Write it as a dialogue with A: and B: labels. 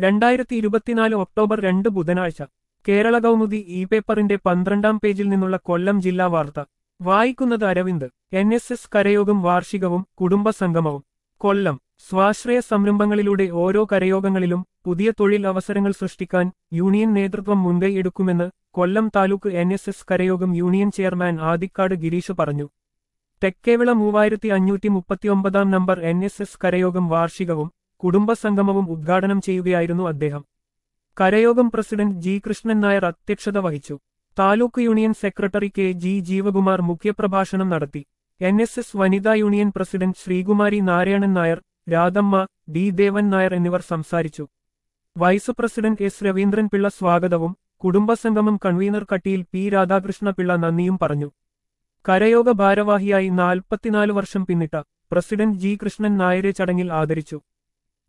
A: രണ്ടായിരത്തി ഇരുപത്തിനാല് ഒക്ടോബർ രണ്ട് ബുധനാഴ്ച കേരള കൗമുദി ഇ പേപ്പറിന്റെ പന്ത്രണ്ടാം പേജിൽ നിന്നുള്ള കൊല്ലം ജില്ലാ വാർത്ത വായിക്കുന്നത് അരവിന്ദ് എൻ എസ് എസ് കരയോഗം വാർഷികവും കുടുംബസംഗമവും കൊല്ലം സ്വാശ്രയ സംരംഭങ്ങളിലൂടെ ഓരോ കരയോഗങ്ങളിലും പുതിയ തൊഴിൽ അവസരങ്ങൾ സൃഷ്ടിക്കാൻ യൂണിയൻ നേതൃത്വം മുൻകൈ എടുക്കുമെന്ന് Kollam taluk N S S കരയോഗം യൂണിയൻ ചെയർമാൻ ആദിക്കാട് ഗിരീഷ് പറഞ്ഞു തെക്കേവിള മൂവായിരത്തി അഞ്ഞൂറ്റി മുപ്പത്തിയൊമ്പതാം നമ്പർ എൻ എസ് എസ് കരയോഗം വാർഷികവും കുടുംബസംഗമവും ഉദ്ഘാടനം ചെയ്യുകയായിരുന്നു അദ്ദേഹം കരയോഗം പ്രസിഡന്റ് ജി കൃഷ്ണൻ നായർ അധ്യക്ഷത വഹിച്ചു taluk union secretary K G Jeevakumar മുഖ്യപ്രഭാഷണം നടത്തി എൻ എസ് എസ് വനിതാ union president Sreekumari Narayanan Nair Radhamma D Devan Nair എന്നിവർ സംസാരിച്ചു vice president S Raveendran Pillai സ്വാഗതവും കുടുംബസംഗമം കൺവീനർ കട്ടിയിൽ പി രാധാകൃഷ്ണ പിള്ള നന്ദിയും പറഞ്ഞു കരയോഗ ഭാരവാഹിയായി നാൽപ്പത്തിനാല് വർഷം പിന്നിട്ട പ്രസിഡന്റ് ജി കൃഷ്ണൻ നായരെ ചടങ്ങിൽ ആദരിച്ചു